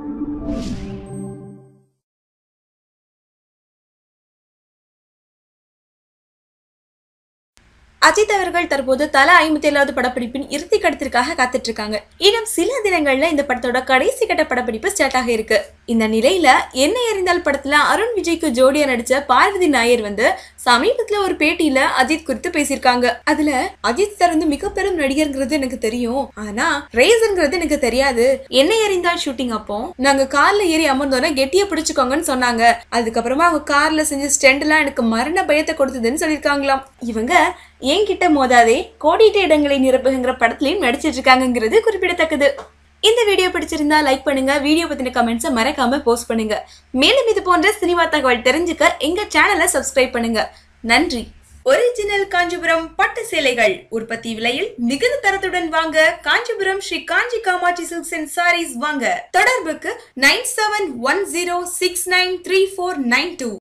அஜித் அவர்கள் தற்போது தல ஐம்பத்தி ஏழாவது படப்பிடிப்பின் இறுதி கட்டத்திற்காக காத்துட்டு இருக்காங்க இன்னும் சில தினங்கள்ல இந்த படத்தோட கடைசி கட்ட படப்பிடிப்பு ஸ்டார்ட் ஆக இருக்கு இந்த நிலையில என்ன எறிந்தால் படத்துல அருண் விஜய்க்கு ஜோடியா நடிச்ச பார்வதி நாயர் வந்து சமீபத்துல ஒரு பேட்டியில அஜித் குறித்து பேசியிருக்காங்க அதுல அஜித் சார் வந்து மிக பெரும் நடிகர்ங்கிறது எனக்கு தெரியும் ஆனா ரேசன்ங்கிறது எனக்கு தெரியாது என்ன எறிந்தால் ஷூட்டிங் அப்போ நாங்க கார்ல ஏறி அமர்ந்தோன்னா கெட்டிய பிடிச்சுக்கோங்கன்னு சொன்னாங்க அதுக்கப்புறமா அவங்க கார்ல செஞ்ச ஸ்டெண்ட் எல்லாம் எனக்கு மரண பயத்தை கொடுத்ததுன்னு சொல்லியிருக்காங்களாம் இவங்க என்கிட்ட மோதாதே கோடிட்ட இடங்களை நிரப்புகிற படத்துலயும் நடிச்சிட்டு இருக்காங்கங்கிறது குறிப்பிடத்தக்கது இந்த வீடியோ பிடிச்சிருந்தா லைக் பண்ணுங்க வீடியோ பத்தின கமெண்ட்ஸை மறக்காம போஸ்ட் பண்ணுங்க மேலும் இது போன்ற சினிமா தகவல் தெரிஞ்சுக்க எங்க சேனலை சப்ஸ்கிரைப் பண்ணுங்க நன்றி ஒரிஜினல் காஞ்சிபுரம் பட்டு சேலைகள் உற்பத்தி விலையில் மிகுந்த தரத்துடன் வாங்க காஞ்சிபுரம் ஸ்ரீ காஞ்சி காமாட்சி சில்க்ஸ் அண்ட் சாரீஸ் வாங்க தொடர்புக்கு nine seven one zero six nine three four nine two